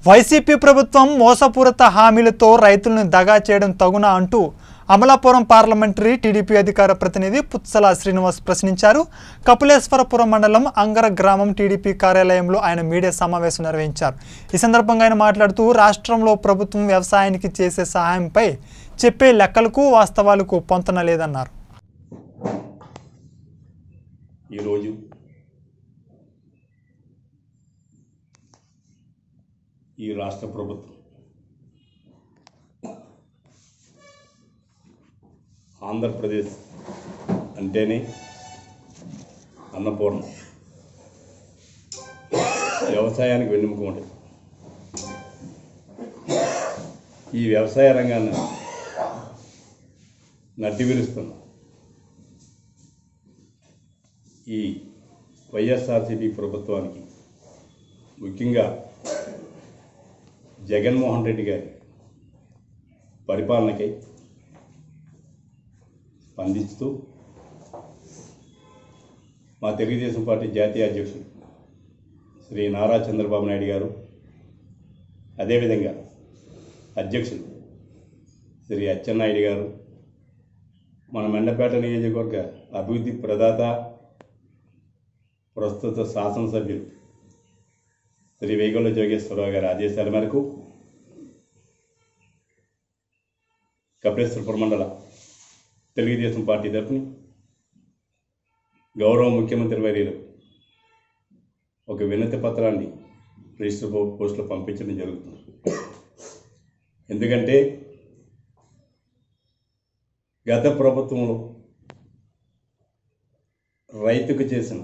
YCP ప్రభుత్వం మోసపూరిత హామీలతో రైతులను దగా చేయడం తగునా అంటూ అమలాపురం పార్లమెంటరీ టీడీపీ అధికార ప్రతినిధి పుత్సల శ్రీనివాస్ ప్రశ్నించారు కపిలేశ్వరపురం మండలం అంగర గ్రామం టీడీపీ కార్యాలయంలో ఆయన మీడియా సమావేశం నిర్వహించారు ఈ సందర్భంగా ఆయన మాట్లాడుతూ రాష్ట్రంలో ప్రభుత్వం వ్యవసాయానికి చేసే సహాయంపై చెప్పే లెక్కలకు వాస్తవాలకు పొంతన లేదన్నారు ఈరోజు ఈ రాష్ట్ర ప్రభుత్వం ఆంధ్రప్రదేశ్ అంటేనే అన్నపూర్ణ వ్యవసాయానికి వెన్నెముక ఉంటుంది ఈ వ్యవసాయ రంగాన్ని నడ్డి విరుస్తున్న ఈ వైఎస్ఆర్సీపీ ప్రభుత్వానికి ముఖ్యంగా జగన్మోహన్ రెడ్డి గారి పరిపాలనకై స్పందిస్తూ మా తెలుగుదేశం పార్టీ జాతీయ అధ్యక్షుడు శ్రీ నారా చంద్రబాబు నాయుడు గారు అదేవిధంగా అధ్యక్షులు శ్రీ అచ్చెన్నాయుడు గారు మన మెండపేట నియోజకవర్గ అభివృద్ధి ప్రదాత ప్రస్తుత శాసనసభ్యులు శ్రీ వేగొల్ల జోగేశ్వరరావు గారి ఆదేశాల మేరకు కపిలేశ్వరపురం మండల తెలుగుదేశం పార్టీ తరఫున గౌరవ ముఖ్యమంత్రి వర్యులు ఒక వినతి పత్రాన్ని రిజిస్టర్ పో- పోస్టులో పంపించడం జరుగుతుంది ఎందుకంటే గత ప్రభుత్వంలో రైతుకు చేసిన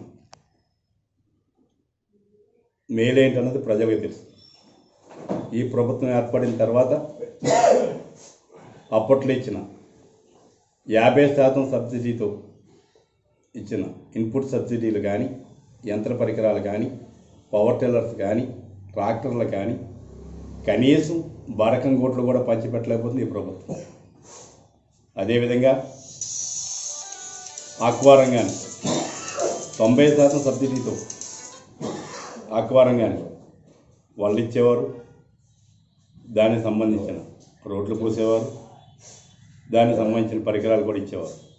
మేలేంటన్నది ప్రజలకు తెలుసు ఈ ప్రభుత్వం ఏర్పడిన తర్వాత అప్పట్లో ఇచ్చిన యాభై శాతం సబ్సిడీతో ఇచ్చిన ఇన్పుట్ సబ్సిడీలు కానీ యంత్ర పరికరాలు కానీ పవర్ టిల్లర్స్ కానీ ట్రాక్టర్లు కానీ కనీసం బరకం గోట్లు కూడా పంచిపెట్టలేకపోతుంది ఈ ప్రభుత్వం అదేవిధంగా ఆక్వా రంగాన్ని తొంభై శాతం సబ్సిడీతో ఆక్వా రంగాన్ని వాళ్ళు ఇచ్చేవారు దానికి సంబంధించిన రోడ్లు పోసేవారు దానికి సంబంధించిన పరికరాలు కూడా ఇచ్చేవారు